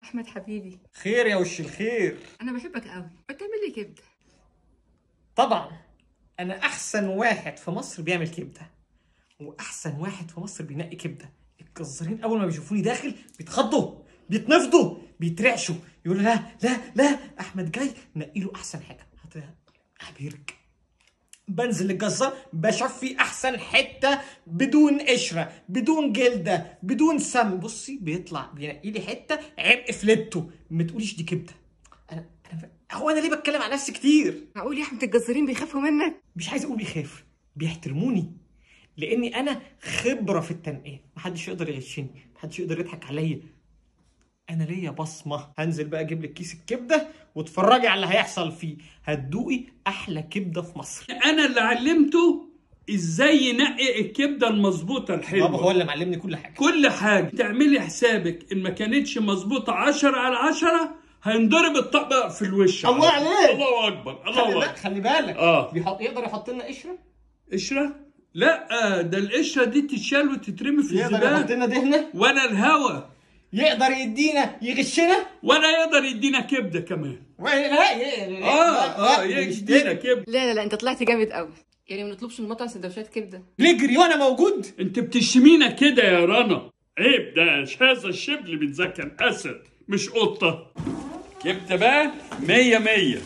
احمد حبيبي خير يا وش الخير انا بحبك قوي بتعمل لي كبده طبعا انا احسن واحد في مصر بيعمل كبده واحسن واحد في مصر بينقي كبده الجزارين اول ما بيشوفوني داخل بيتخضوا بيتنفضوا بيترعشوا يقولوا لا لا لا احمد جاي نقي له احسن حاجه هات هبيرك بنزل للجزار بشوف فيه احسن حته بدون قشره بدون جلده بدون سم بصي بيطلع بينقي لي حته عرق فليتو ما تقوليش دي كبده انا انا هو انا ليه بتكلم عن نفسي كتير معقول يا احمد الجزارين بيخافوا منك مش عايز اقول بيخاف بيحترموني لاني انا خبره في التنقيه محدش يقدر يغشني محدش يقدر يضحك عليا انا ليا بصمه هنزل بقى اجيب لك كيس الكبده واتفرجي على اللي هيحصل فيه هتدوقي احلى كبده في مصر انا اللي علمته ازاي ينقي الكبده المظبوطه بابا الحلوه هو اللي معلمني كل حاجه كل حاجه تعملي حسابك ان ما كانتش مظبوطه 10 على 10 هينضرب الطبق في الوش الله على طول. عليك. الله اكبر خلي, الله بالك اكبر خلي بالك اه بيحط يقدر يحط لنا قشره قشره لا ده القشره دي تتشال وتترمي في يقدر يحط الزباله لنا دهنه ولا الهوا يقدر يدينا يغشنا ولا يقدر يدينا كبده كمان لا لا اه اه يدينا كبده لا لا لا انت طلعت جامد قوي يعني ما نطلبش من المطعم سندوتشات كبده نجري وانا موجود انت بتشتمينا كده يا رنا عيب ده هذا الشبل بيتذكى الاسد مش قطه كبده بقى مية مية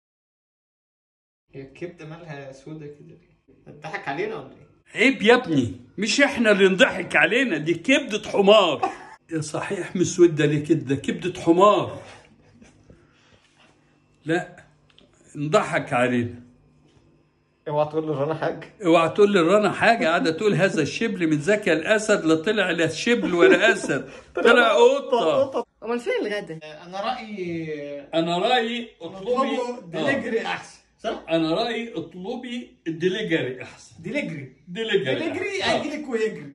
هي الكبده مالها سودا كده ليه؟ ضحك علينا ولا ايه؟ عيب يا ابني مش احنا اللي نضحك علينا دي كبدة حمار يا صحيح مسودة ليه كده ده كبدة حمار لا نضحك علينا اوعى تقول لرنا حاجه اوعى تقول لي رنا حاجة قاعدة تقول هذا الشبل من ذكي الأسد لا طلع لا شبل ولا أسد طلع قطة امال فين الغدا انا رايي أنا رأيي اطلبوا اطلبي آه. دليجري احسن صح؟ أنا رأيي اطلبي الدليجري أحسن دليجري دليجري دليجري أحسن. آه. هيجي لك ويجري